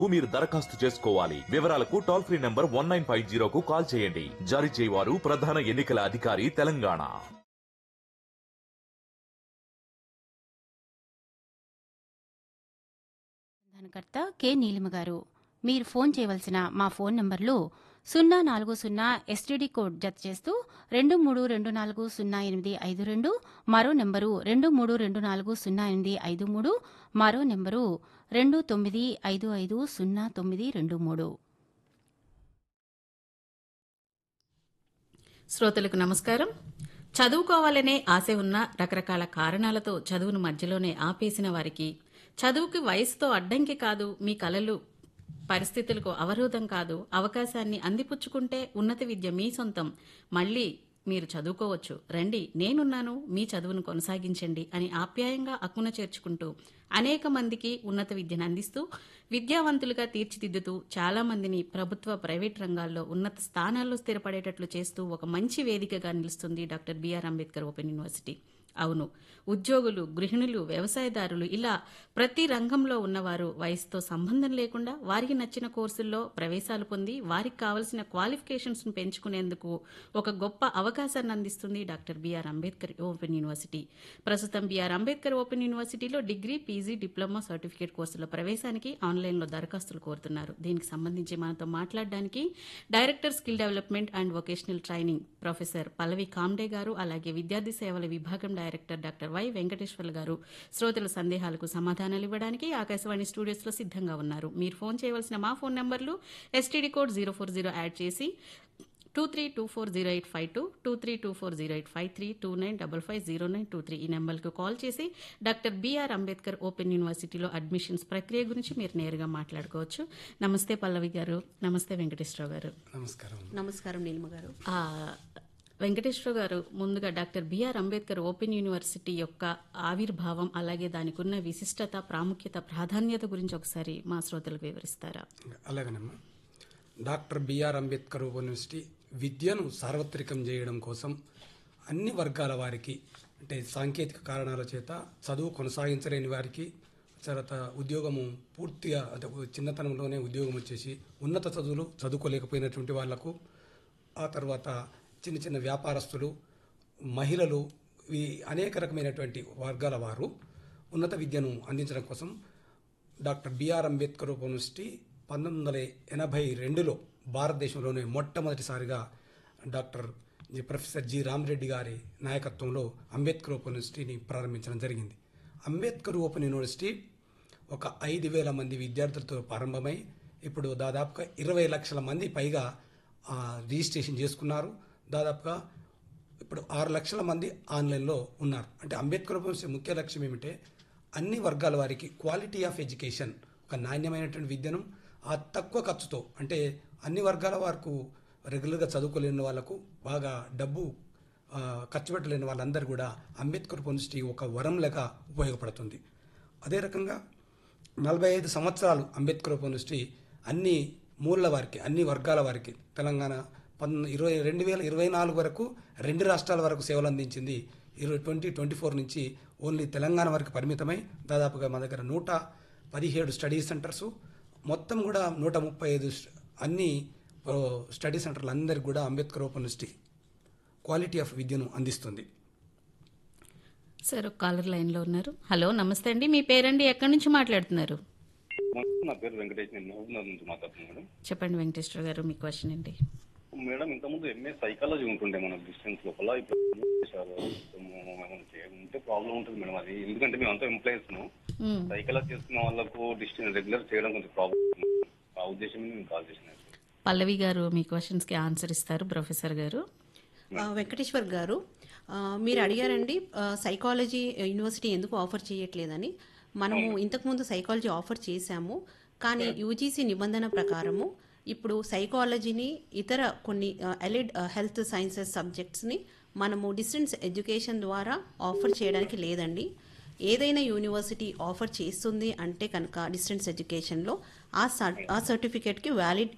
మీరు దరఖాస్తు చేసుకోవాలి వివరాలకు toll free number one nine five జీరోకు కాల్ చేయండి జారీ చేయవారు ప్రధాన ఎన్నికల అధికారి తెలంగాణ ధనకర్త కె నీలిమ గారు మీరు ఫోన్ చేయవలసిన మా ఫోన్ నంబర్లు సున్నా నాలుగు సున్నా ఎస్టీడీ కోడ్ జత చేస్తూ రెండు మూడు రెండు నాలుగు సున్నా ఎనిమిది ఐదు రెండు మరో నెంబరు రెండు మూడు రెండు నాలుగు సున్నా ఎనిమిది ఐదు మూడు మరో నెంబరు రెండు తొమ్మిది ఐదు ఐదు సున్నా తొమ్మిది రెండు మూడు శ్రోతలకు నమస్కారం చదువుకోవాలనే ఆశ ఉన్న రకరకాల కారణాలతో చదువును మధ్యలోనే ఆపేసిన వారికి చదువుకి వయసుతో అడ్డంకి కాదు మీ కలలు పరిస్థితులకు అవరోధం కాదు అవకాశాన్ని అందిపుచ్చుకుంటే ఉన్నత విద్య మీ సొంతం మళ్ళీ మీరు చదువుకోవచ్చు రండి నేనున్నాను మీ చదువును కొనసాగించండి అని ఆప్యాయంగా అక్కున చేర్చుకుంటూ అనేక మందికి ఉన్నత విద్యను అందిస్తూ విద్యావంతులుగా తీర్చిదిద్దుతూ చాలా మందిని ప్రభుత్వ ప్రైవేట్ రంగాల్లో ఉన్నత స్థానాల్లో స్థిరపడేటట్లు చేస్తూ ఒక మంచి వేదికగా నిలుస్తుంది doctor BR Ambedkar open university అవును ఉద్యోగులు గృహిణులు వ్యవసాయదారులు ఇలా ప్రతి రంగంలో ఉన్నవారు వయసుతో సంబంధం లేకుండా వారికి నచ్చిన కోర్సుల్లో ప్రవేశాలు పొంది వారికి కావలసిన క్వాలిఫికేషన్స్ ను పెంచుకునేందుకు ఒక గొప్ప అవకాశాన్ని అందిస్తుంది doctor BR Ambedkar open university ప్రస్తుతం బిఆర్ అంబేద్కర్ ఓపెన్ యూనివర్సిటీలో డిగ్రీ పీజీ డిప్లొమా సర్టిఫికేట్ కోర్సుల ప్రవేశానికి ఆన్లైన్లో దరఖాస్తులు కోరుతున్నారు దీనికి సంబంధించి మనతో మాట్లాడడానికి director skill development and vocational training professor Pallavi Kamde garu అలాగే విద్యార్థి సేవల విభాగం డైరెక్టర్ డాక్టర్ వై వెంకటేశ్వర్లు గారు శ్రోతల సందేహాలకు సమాధానాలు ఇవ్వడానికి ఆకాశవాణి స్టూడియోస్ లో సిద్ధంగా ఉన్నారు మీరు ఫోన్ చేయవలసిన మా ఫోన్ నంబర్లు STD code zero four zero add చేసి two three two four zero eight five two two three two four zero eight five three two nine double five zero nine two three ఈ నెంబర్కు call చేసి doctor BR Ambedkar open యూనివర్సిటీలో admissions ప్రక్రియ గురించి మీరు నేరుగా మాట్లాడుకోవచ్చు నమస్తే పల్లవి గారు నమస్తే వెంకటేశ్వరరావు గారు నమస్కారం నమస్కారం నీలిమ గారు ఆ, వెంకటేశ్వర గారు ముందుగా doctor BR Ambedkar open university యొక్క ఆవిర్భావం అలాగే దానికి ఉన్న విశిష్టత ప్రాముఖ్యత ప్రాధాన్యత గురించి ఒకసారి మా శ్రోతలకు వివరిస్తారా అలాగేనమ్మా డాక్టర్ బిఆర్ అంబేద్కర్ యూనివర్సిటీ విద్యను సార్వత్రికం చేయడం కోసం అన్ని వర్గాల వారికి అంటే సాంకేతిక కారణాల చేత చదువు కొనసాగించలేని వారికి తర్వాత ఉద్యోగము పూర్తిగా అంటే చిన్నతనంలోనే ఉద్యోగం వచ్చేసి ఉన్నత చదువులు చదువుకోలేకపోయినటువంటి వాళ్లకు ఆ తర్వాత చిన్న చిన్న వ్యాపారస్తులు మహిళలు ఈ అనేక రకమైనటువంటి వర్గాల వారు ఉన్నత విద్యను అందించడం కోసం డాక్టర్ బిఆర్ అంబేద్కర్ యూనివర్సిటీ పంతొమ్మిది వందల ఎనభై రెండులో భారతదేశంలోనే మొట్టమొదటిసారిగా doctor G- professor G Ramareddy గారి నాయకత్వంలో అంబేద్కర్ ఓపెన్ యూనివర్సిటీని ప్రారంభించడం జరిగింది అంబేద్కర్ ఓపెన్ యూనివర్సిటీ ఒక ఐదు వేల మంది విద్యార్థులతో ప్రారంభమై ఇప్పుడు దాదాపుగా ఇరవై లక్షల మంది పైగా ఆ, రిజిస్ట్రేషన్ చేసుకున్నారు దాదాపుగా ఇప్పుడు ఆరు లక్షల మంది ఆన్లైన్లో ఉన్నారు అంటే అంబేద్కర్ యూనివర్సిటీ ముఖ్య లక్ష్యం ఏమిటంటే అన్ని వర్గాల వారికి క్వాలిటీ ఆఫ్ ఎడ్యుకేషన్ ఒక నాణ్యమైనటువంటి విద్యను ఆ తక్కువ ఖర్చుతో అంటే అన్ని వర్గాల వరకు రెగ్యులర్గా చదువుకోలేని వాళ్ళకు బాగా డబ్బు ఆ, ఖర్చు పెట్టలేని వాళ్ళందరూ కూడా అంబేద్కర్ యూనివర్సిటీ ఒక వరం లెక్క ఉపయోగపడుతుంది అదే రకంగా నలభై ఐదు సంవత్సరాలు అంబేద్కర్ యూనివర్సిటీ అన్ని మూల వారికి అన్ని వర్గాల వారికి తెలంగాణ పన్ ఇరవై రెండు వేల ఇరవై నాలుగు వరకు రెండు రాష్ట్రాల వరకు సేవలు అందించింది ఇరవై ట్వంటీ ట్వంటీ ఫోర్ నుంచి ఓన్లీ తెలంగాణ వరకు పరిమితమై దాదాపుగా మా దగ్గర నూట పదిహేడు స్టడీ సెంటర్సు మొత్తం కూడా నూట ముప్పై ఐదు స్ట్- అన్ని ఓ, స్టడీ సెంటర్లు అందరికీ కూడా Ambedkar open university quality of విద్యను అందిస్తుంది సార్ ఒక కాలర్ లైన్ లో ఉన్నారు హలో నమస్తే అండి మీ పేరండి ఎక్కడి నుంచి మాట్లాడుతున్నారు నా పేరు వెంకటేష్ నేను మహబూబ్నగర్ నుంచి మాట్లాడుతున్నాను మేడం చెప్పండి వెంకటేశ్వర గారు మీ క్వశ్చన్ ఏంటి మేడం ఇంతకుముందు ఎంఏ సైకాలజీ ఉంటుండే మన డిస్టెన్స్ లోపల ఇప్పుడు MA చేశారు కొంచెము మనం చే- ఉంటే ప్రాబ్లం ఉంటుంది మేడం అది ఎందుకంటే మేము అంతా ఎంప్లాయీస్ మ్మ్. సైకాలజీ చేసుకున్న వాళ్ళకు డిస్టెన్స్ రెగ్యులర్ చేయడం కొంచెం ప్రాబ్లం ఆ ఉద్దేశం మీద మేము కాల్ చేసినాను పల్లవి గారు మీ క్వశ్చన్స్ కి ఆన్సర్ ఇస్తారు ప్రొఫెసర్ గారు ఆ, వెంకటేశ్వర్ గారు ఆ, మీరు అడిగారండి ఆ, సైకాలజీ యూనివర్సిటీ ఎందుకు ఆఫర్ చేయట్లేదని మనము ఇంతకుముందు సైకాలజీ ఆఫర్ చేశాము కానీ యూజీసీ నిబంధన ప్రకారము ఇప్పుడు సైకాలజీని ఇతర కొన్ని ఎలిడ్ హెల్త్ సైన్సెస్ సబ్జెక్ట్స్ని మనము డిస్టెన్స్ ఎడ్యుకేషన్ ద్వారా ఆఫర్ చేయడానికి లేదండి ఏదైనా యూనివర్సిటీ ఆఫర్ చేస్తుంది అంటే కనుక డిస్టెన్స్ ఎడ్యుకేషన్లో ఆ సర్ ఆ సర్టిఫికేట్కి వ్యాలిడ్